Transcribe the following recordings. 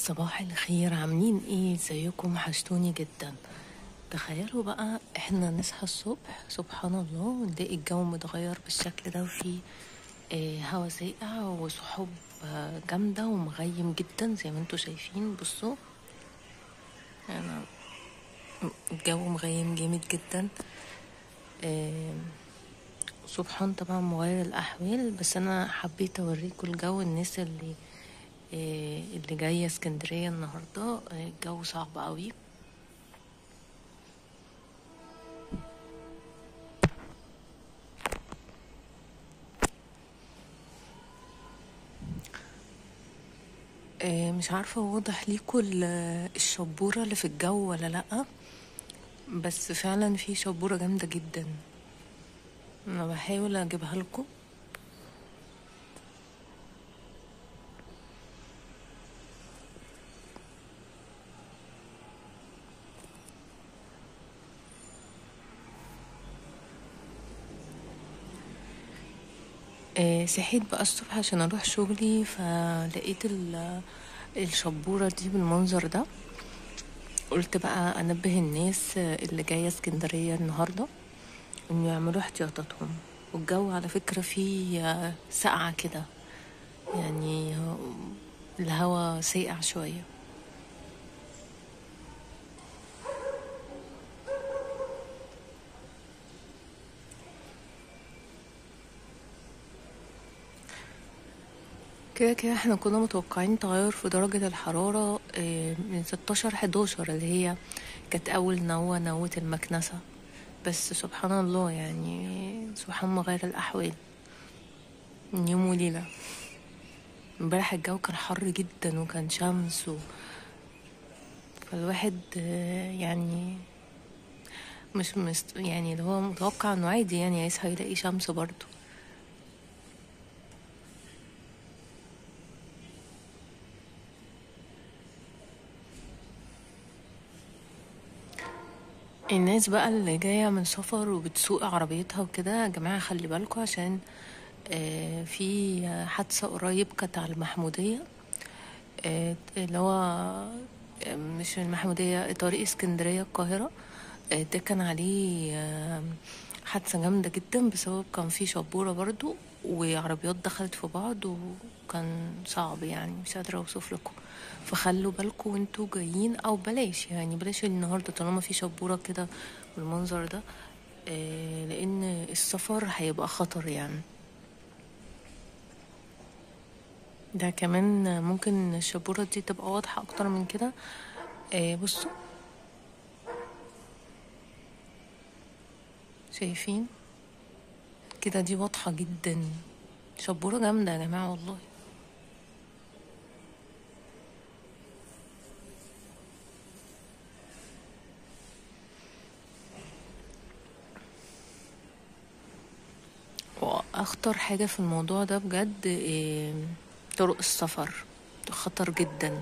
صباح الخير عاملين ايه ازيكم وحشتوني جدا تخيلوا بقى احنا نصحى الصبح سبحان الله ونلاقي الجو متغير بالشكل ده وفي آه، هوا ساقع وسحب آه، جامدة ومغيم جدا زي ما انتوا شايفين بصوا انا الجو مغيم جامد جدا آه، سبحان طبعا مغير الأحوال بس أنا حبيت أوريكم الجو الناس اللي آه، اللي جاية اسكندرية النهاردة آه، الجو صعب قوي آه، مش عارفة واضح ليكوا ال- الشبورة اللي في الجو ولا لأ بس فعلا في شبورة جامدة جدا أنا بحاول أجيبها لكم آه، صحيت بقى الصبح عشان اروح شغلي فلقيت ال- الشبورة دي بالمنظر ده قلت بقى انبه الناس اللي جاية اسكندرية النهاردة انه يعملوا احتياطاتهم والجو على فكرة فيه سقعة كده يعني الهوا ساقع شوية كده كده احنا كنا متوقعين تغير في درجة الحرارة آه، من 16 11 اللي هي كانت أول نوة نوة المكنسة بس سبحان الله يعني سبحان مغير الأحوال من يوم وليلة امبارح الجو كان حر جدا وكان شمس و... فالواحد آه، يعني مش مست... يعني اللي هو متوقع انه عادي يعني هيصحى يلاقي شمس برضه الناس بقى اللي جاية من سفر وبتسوق عربيتها وكده يا جماعة خلي بالكوا عشان آه، في حادثة قريب كانت على المحمودية آه، اللي هو آه، مش المحمودية طريق اسكندرية القاهرة آه، ده كان عليه آه، حادثة جامدة جدا بسبب كان في شبورة برضو وعربيات دخلت في بعض وكان صعب يعني مش قادرة اوصف لكم فخلوا بالكم وانتوا جايين او بلاش يعني بلاش النهاردة طالما في شبورة كده بالمنظر ده آه، لان السفر هيبقى خطر يعني ده كمان ممكن الشبورة دي تبقى واضحة أكتر من كده آه بصوا شايفين كده دي واضحة جدا شبورة جامدة يا جماعة والله وأخطر حاجة في الموضوع ده بجد آه، طرق السفر خطر جدا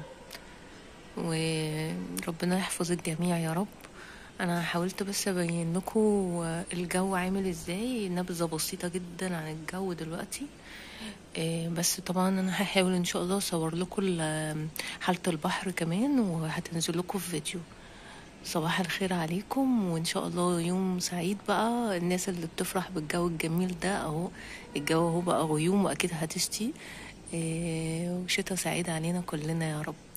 وربنا يحفظ الجميع يا رب انا حاولت بس ابين لكم الجو عامل ازاي نبذة بسيطة جدا عن الجو دلوقتي إيه، بس طبعا انا هحاول ان شاء الله اصور لكم ال- حالة البحر كمان وهتنزل لكم في فيديو صباح الخير عليكم وان شاء الله يوم سعيد بقى الناس اللي بتفرح بالجو الجميل ده اهو الجو اهو بقى غيوم واكيد هتشتي إيه، وشتا سعيد علينا كلنا يا رب